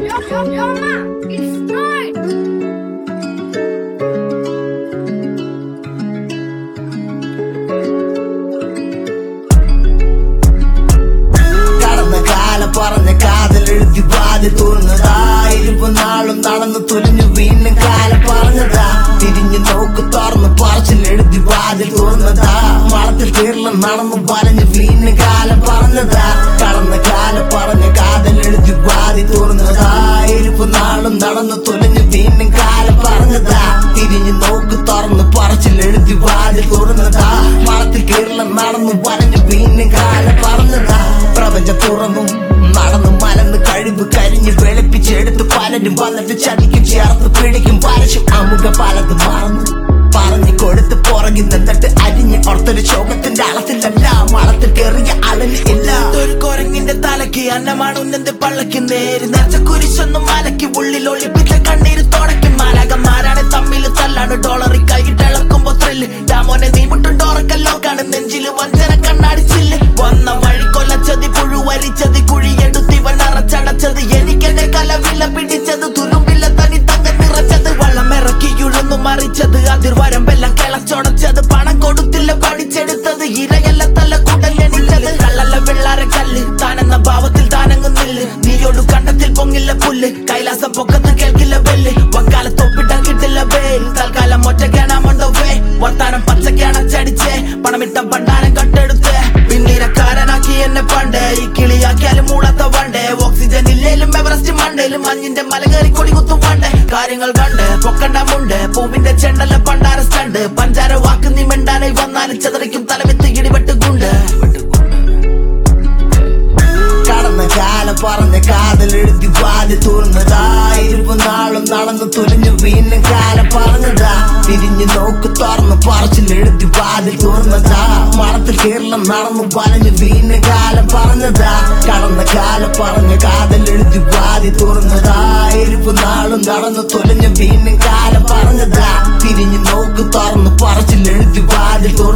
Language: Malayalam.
Yo, yo, yo, ma, it's time. കടന്ന കാലം പറഞ്ഞ കാതൽ എഴുതി വാതി തുറന്നതാ ഇരുപത് നാളും നടന്നു തുലിഞ്ഞു വീണ്ടും കാലം പറഞ്ഞതാ തിരിഞ്ഞു നോക്ക് തുറന്ന് പറച്ചിൽ എഴുതി വാതിൽ തുറന്നതാ മളത്തിൽ കേരളം നടന്നു വലഞ്ഞു വീണ്ടും കാലം പറഞ്ഞതാ കടന്ന കാലം പറഞ്ഞ കാതൽ എഴുതി വാതി തുറന്നതാ ഇരുപത് നാളും നടന്നു തുലിഞ്ഞു വീണ്ടും കാലം പറഞ്ഞതാ തിരിഞ്ഞു നോക്ക് തുറന്ന് പറച്ചിൽ എഴുതി വാതിൽ തുറന്നതാ മളത്തിൽ കേരളം നടന്നു വലഞ്ഞു വീണ്ടും കാലം പറഞ്ഞതാ പ്രപഞ്ചം തുറന്നു നടന്നു മലന്ന് കഴിവ് കരിഞ്ഞ് വെളുപ്പിച്ചെടുത്ത് പലരും വന്നിട്ട് ചതിക്കും ചേർത്ത് പിടിക്കും പരശും അമുഖ പലത് മറന്നു പറഞ്ഞു കൊടുത്ത് പുറകിൽ നിന്നിട്ട് അരിഞ്ഞ് ഓർത്തൊരു ശോകത്തിന്റെ അളത്തിലല്ല മളത്തിൽ കയറിയ അളന് ഇല്ല ഒരു കുരങ്ങിന്റെ തലക്ക് അന്നമാണ് ഉന്നന്റെ പള്ളക്ക് നേര് നേർച്ച കുരിശൊന്നും മലക്ക് ഉള്ളിൽ ഒളിപ്പിച്ച കണ്ണീര് തുടക്കും മാലാകന്മാരാണ് തമ്മിൽ തല്ലാണ് ഡോളറി കൈയിട്ട് ഇളക്കുമ്പോ ത്രില്ല് ഡാമോനെ നീ മുട്ടും ഡോറക്കല്ലോക്കാണ് നെഞ്ചില് വഞ്ചന കണ്ണാടിച്ചില്ല വന്ന വഴി കൊല്ലച്ചത് പുഴുവരിച്ചത് കുഴിയെടുത്തിവൻ അറച്ചടച്ചത് എനിക്കെന്റെ കലവില്ല പിടിച്ചത് തുരുമ്പില്ല തനി തങ്ക നിറച്ചത് വള്ളം ഇറക്കി ഉഴന്നു മറിച്ചത് അതിർവരമ്പെല്ലാം കിളച്ചൊടച്ചത് പണം കൊടുത്തില്ല പഠിച്ചെടുത്തത് ഇരയല്ല തല്ല കുടഞ്ഞെണിച്ചത് കള്ളല്ല വെള്ളാര കല്ല് താനെന്ന ഭാവത്തിൽ താനങ്ങുന്നില്ല നീയോട് കണ്ടത്തിൽ പൊങ്ങില്ല പുല്ല് കൈലാസം പൊക്കത്ത് കേൾക്കില്ല ബെല്ല് വക്കാലത്തൊപ്പിട്ടാൻ കിട്ടില്ല ബേൽ തൽക്കാലം ഒറ്റയ്ക്കാണാമണ്ടോ വേ വർത്താനം പച്ചക്കാണ് ചടിച്ചേ പണമിട്ട ഭണ്ഡാരം കട്ടെടുത്ത് പിന്നീരക്കാരനാക്കി എന്നെ പണ്ടേ ഈ കിളിയാക്കിയാലും മൂളാത്ത വണ്ടേ ഓക്സിജൻ ഇല്ലേലും എവറസ്റ്റ് മണ്ടേലും മഞ്ഞിന്റെ മല കയറി കൊടി കുത്തും വണ്ടേ കാര്യങ്ങൾ കണ്ട് പൊക്കണ്ട മുണ്ട് പൂവിന്റെ ചെണ്ടല്ല പണ്ടാര സ്റ്റണ്ട് പഞ്ചാര വാക്ക് നീ മിണ്ടാനായി വന്നാലും ചെതറിക്കും തലവിത്ത് ഇടിവെട്ട് ഗുണ്ട് കടന്ന കാലം പറഞ്ഞ കാതൽ എഴുതി വാതി തുറന്നതാ ഇരുപത് നാളും നടന്നു തുലിഞ്ഞു വീണ്ടും കാലം പറഞ്ഞതാ തിരിഞ്ഞു നോക്ക് തുറന്ന് പറച്ചിൽ എഴുതി വാതിൽ തുറന്നതാ മണത്തിൽ കേരളം നടന്നു വലഞ്ഞു വീണ്ടും കാലം പറഞ്ഞതാ കടന്ന കാലം പറഞ്ഞ കാതൽ എഴുതി വാതി തുറന്നതാ ഇരുപത് നാളും നടന്നു തുലിഞ്ഞു വീണ്ടും കാലം പറഞ്ഞതാ തിരിഞ്ഞു നോക്ക് തുറന്ന് പറച്ചിൽ എഴുതി വാതിൽ തുറന്നതാ